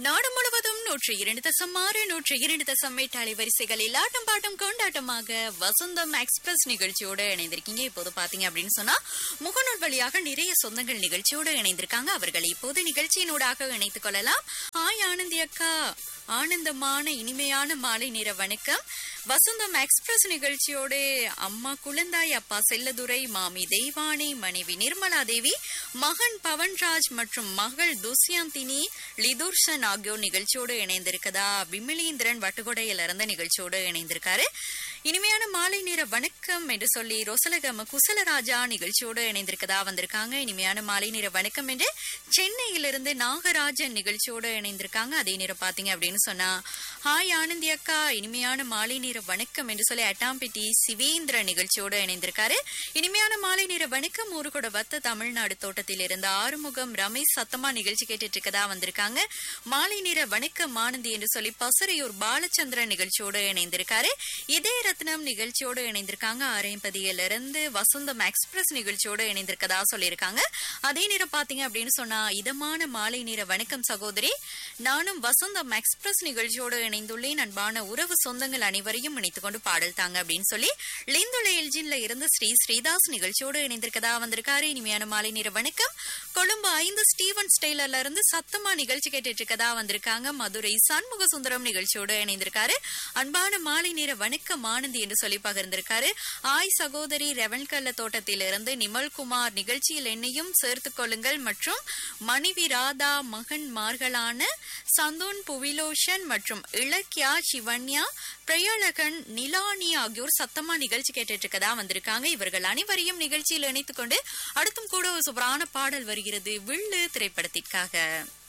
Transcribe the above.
நாடு முழுவதும் நூற்றி இரண்டு தசம் ஆறு நூற்றி இரண்டு தசம் எட்டு அலைவரிசைகளில் ஆட்டம் பாட்டம் கொண்டாட்டமாக வசந்தம் எக்ஸ்பிரஸ் நிகழ்ச்சியோடு இணைந்திருக்கீங்க இப்போது பாத்தீங்க அப்படின்னு சொன்னா முகநூல் வழியாக நிறைய சொந்தங்கள் நிகழ்ச்சியோடு இணைந்திருக்காங்க அவர்களை இப்போது நிகழ்ச்சியினூடாக இணைத்துக் கொள்ளலாம் ஹாய் ஆனந்தி அக்கா ஆனந்தமான இனிமையான மாலை நேர வணக்கம் வசந்தம் எக்ஸ்பிரஸ் நிகழ்ச்சியோடு அம்மா குழந்தாய் அப்பா செல்லதுரை மாமி தெய்வானி மனைவி நிர்மலா தேவி மகன் பவன்ராஜ் மற்றும் மகள் துஷ்யந்தினி லிதுர்ஷன் ஆகியோர் நிகழ்ச்சியோடு இணைந்திருக்கதா விமலேந்திரன் வட்டுக்கொடையில இருந்து நிகழ்ச்சியோடு இணைந்திருக்காரு இனிமையான மாலை நேர வணக்கம் என்று சொல்லி ரொசலகம குசலராஜா நிகழ்ச்சியோடு இணைந்திருக்கதா வந்திருக்காங்க இனிமையான மாலை நேர வணக்கம் என்று சென்னையிலிருந்து நாகராஜன் நிகழ்ச்சியோடு இணைந்திருக்காங்க அதே நேரம் பாத்தீங்க அப்படின்னு சொன்னா ஹாய் ஆனந்தி அக்கா இனிமையான மாலை நேர வணக்கம் என்று சொல்லி அட்டாம்பிட்டி சிவேந்திர நிகழ்ச்சியோடு இணைந்திருக்காரு இனிமையான மாலை நேர வணக்கம் ஊருகூட வத்த தமிழ்நாடு தோட்டத்தில் இருந்த ஆறுமுகம் ரமேஷ் சத்தமா நிகழ்ச்சி கேட்டுட்டு இருக்கதா வந்திருக்காங்க மாலை நேர வணக்கம் ஆனந்தி என்று சொல்லி பசரையூர் பாலச்சந்திரன் நிகழ்ச்சியோடு இணைந்திருக்காரு இதே ரத்னம் நிகழ்ச்சியோடு இணைந்திருக்காங்க அரைம்பதியில இருந்து வசந்தம் எக்ஸ்பிரஸ் நிகழ்ச்சியோடு இணைந்திருக்கதா சொல்லியிருக்காங்க அதே நேரம் பாத்தீங்க அப்படின்னு சொன்னா இதமான மாலை நேர வணக்கம் சகோதரி நானும் வசந்தம் எக்ஸ்பிரஸ் நிகழ்ச்சியோடு இணைந்துள்ளேன் அன்பான உறவு சொந்தங்கள் அனைவரையும் இணைத்துக் கொண்டு பாடல் தாங்க அப்படின்னு சொல்லி லிந்துள்ள எல்ஜின்ல இருந்து ஸ்ரீ ஸ்ரீதாஸ் நிகழ்ச்சியோடு இணைந்திருக்கதா வந்திருக்காரு இனிமையான மாலை நேர வணக்கம் கொழும்பு ஐந்து ஸ்டீவன் ஸ்டைலர்ல இருந்து சத்தமா நிகழ்ச்சி கேட்டுட்டு இருக்கதா வந்திருக்காங்க மதுரை சண்முக சுந்தரம் நிகழ்ச்சியோடு இணைந்திருக்காரு அன்பான மாலை நேர வணக்கம் ஆனந்தி என்று சொல்லி பகிர்ந்திருக்காரு ஆய் சகோதரி ரெவன்கல்ல தோட்டத்திலிருந்து நிமல்குமார் நிகழ்ச்சியில் என்னையும் சேர்த்துக் கொள்ளுங்கள் மற்றும் மனைவி ராதா மகன் மார்களான சந்தோன் புவிலோஷன் மற்றும் இலக்கியா சிவன்யா பிரயாளகன் நிலானி ஆகியோர் சத்தமா நிகழ்ச்சி கேட்டுட்டு இருக்கதா வந்திருக்காங்க இவர்கள் அனைவரையும் நிகழ்ச்சியில் இணைத்துக் கொண்டு அடுத்தும் கூட ஒரு சூப்பரான பாடல் வருகிறது வில்லு திரைப்படத்திற்காக